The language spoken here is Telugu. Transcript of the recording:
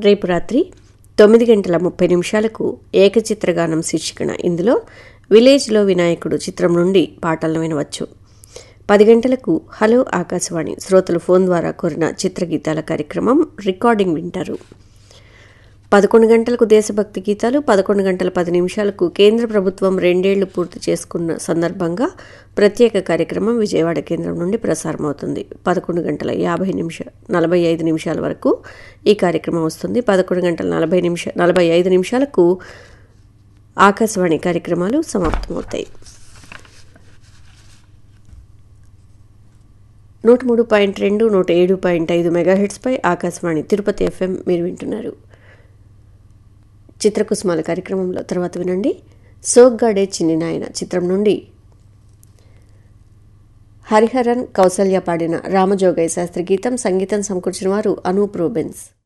రేపు రాత్రి తొమ్మిది గంటల ముప్పై నిమిషాలకు ఏకచిత్రగానం శీర్షికన ఇందులో విలేజ్లో వినాయకుడు చిత్రం నుండి పాటలను వినవచ్చు పది గంటలకు హలో ఆకాశవాణి శ్రోతలు ఫోన్ ద్వారా కోరిన చిత్రగీతాల కార్యక్రమం రికార్డింగ్ వింటారు పదకొండు గంటలకు దేశభక్తి గీతాలు పదకొండు గంటల పది నిమిషాలకు కేంద్ర ప్రభుత్వం రెండేళ్లు పూర్తి చేసుకున్న సందర్భంగా ప్రత్యేక కార్యక్రమం విజయవాడ కేంద్రం నుండి ప్రసారమవుతుంది పదకొండు గంటల యాభై నిమిష నలభై ఐదు నిమిషాల వరకు ఈ కార్యక్రమం వస్తుంది పదకొండు గంటల నలభై నిమిష నలభై ఐదు నిమిషాలకు ఆకాశవాణి కార్యక్రమాలు సమాప్తమవుతాయి నూట మూడు పాయింట్ రెండు నూట ఏడు పాయింట్ ఐదు మెగాహెడ్స్పై ఆకాశవాణి తిరుపతి ఎఫ్ఎం మీరు వింటున్నారు చిత్రకుసుమాల కార్యక్రమంలో తర్వాత వినండి సోగ్గాడే చిన్ని నాయన చిత్రం నుండి హరిహరన్ కౌసల్య పాడిన రామజోగయ్య శాస్త్రి గీతం సంగీతం సమకూర్చిన వారు అనూప్ రూబెన్స్